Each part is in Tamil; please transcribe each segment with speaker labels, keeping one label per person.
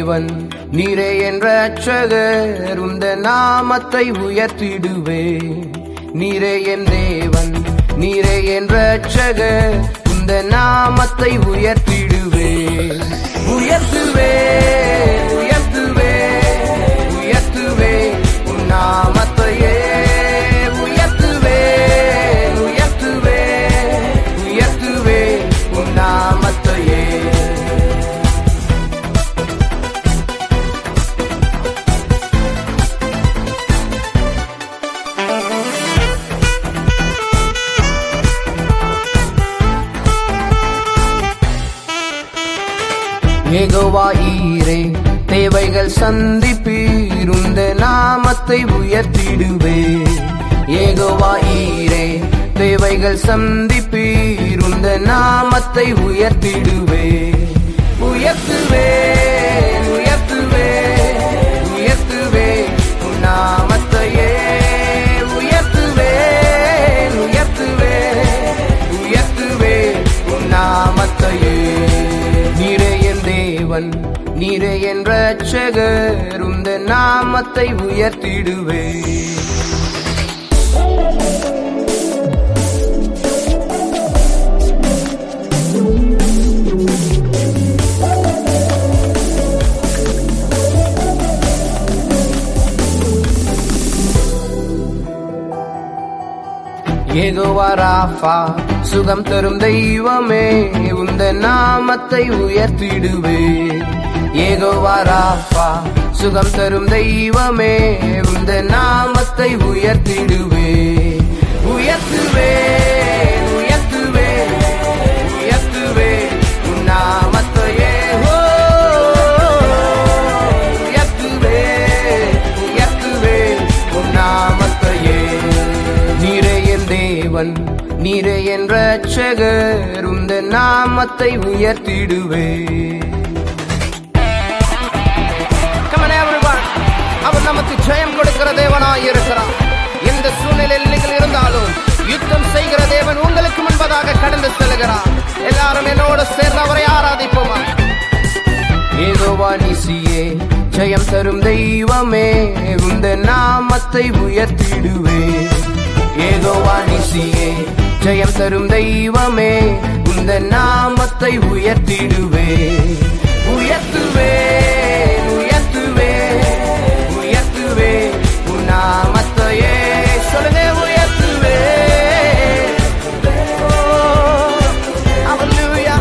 Speaker 1: தேவன் நீரே என்ற அச்சகர் உந்த நாமத்தை உயர்த்திடுவே நீரே என் தேவன் நீரே என்ற அச்சகர் உந்த நாமத்தை உயர்த்திடுவே உயர்த்துவே உயர்த்துவே உயர்த்துவே உன் நாமத்தையே உயர்த்துவே உயர்த்துவே உயர்த்துவே உன் நாமத்தையே ஏகோவா ஈரே தேவைகள் சந்திப்பீர் உந்த நாமத்தை உயர்த்திடுவே ஏகோவா ஈரே தேவைகள் சந்திப்பீர் உந்த நாமத்தை உயர்த்திடுவே உயர்த்துவே உயர்த்துவே உயர்த்துவே உன் நாமத்தையே உயர்த்துவே உயர்த்துவே உயர்த்துவே உன் நாமத்தையே நீரே என் தேவன் நீரே என் ரட்சகர் உந்த நாமத்தை உயர்த்திடுவே ஏகோவா ராஃபா சுகம் தரும் தெய்வமே உந்த நாமத்தை உயர்த்திடுவே ஏகோவா ராஃபா சுகம் தரும் தெய்வமே உந்த நாமத்தை உயர்த்திடுவே உயர்த்துவே உயர்த்துவே உயர்த்துவே உன் நாமத்தையே ஓ உயர்த்துவே உயர்த்துவே உன் நாமத்தையே நீரே என் தேவன் நீரே என் ரட்சகர் உந்த நாமத்தை உயர்த்திடுவே Come on, everyone. அவர் நமக்கு ஜெயம் கொடுக்கிற தேவனாய் இருக்கிறார் எந்த சூழ்நிலையில் நீங்கள் இருந்தாலும் யுத்தம் செய்கிற தேவன் உங்களுக்கு முன்பதாக கடந்து செல்கிறார் எல்லாரும் என்னோடு சேர்ந்து அவரை ஆராதிப்போமா ஏகோவா நிசியே ஜெயம் தரும் தெய்வமே உந்த நாமத்தை உயர்த்திடுவே ஏகோவா நிசியே ஜெயம் தரும் தெய்வமே உந்த நாமத்தை உயர்த்திடுவே உயர்த்துவே உயர்த்துவே உயர்த்துவே உன் நாமத்தையே சொல்லுங்க உயர்த்துவே Oh, hallelujah.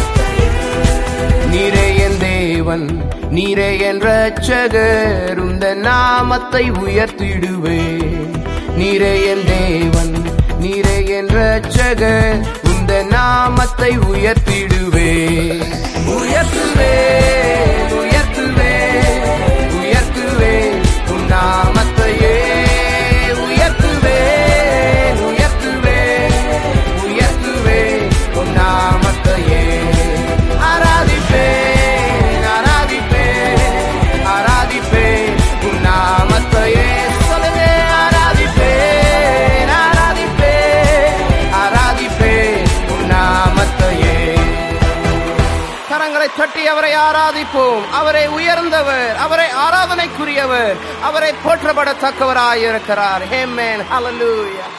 Speaker 1: நீரே என் தேவன் நீரே என் ரட்சகர் உந்த நாமத்தை உயர்த்திடுவே நீரே என் தேவன் நீரே என் ரட்சகர் உந்த நாமத்தை உயர்த்திடுவே உயர்த்துவே உயர்த்துவே உயர்த்துவே உன் நாமத்தையே உயர்த்துவே உயர்த்துவே உயர்த்துவே உன் நாமத்தையே ஆராதிப்பேன் ஆராதிப்பேன் ஆராதிப்பேன் உன் நாமத்தையே சொல்லுங்க ஆராதிப்பேன் ஆராதிப்பேன் ஆராதிப்பேன் உன் நாமத்தையே கரங்களை தட்டி அவரை ஆராதிப்போம் அவரை உயர்ந்தவர் அவரை ஆராதனைக்குரியவர் அவரை போற்றப்படத்தக்கவராயிருக்கிறார் ஹேமேன் ஹalleluya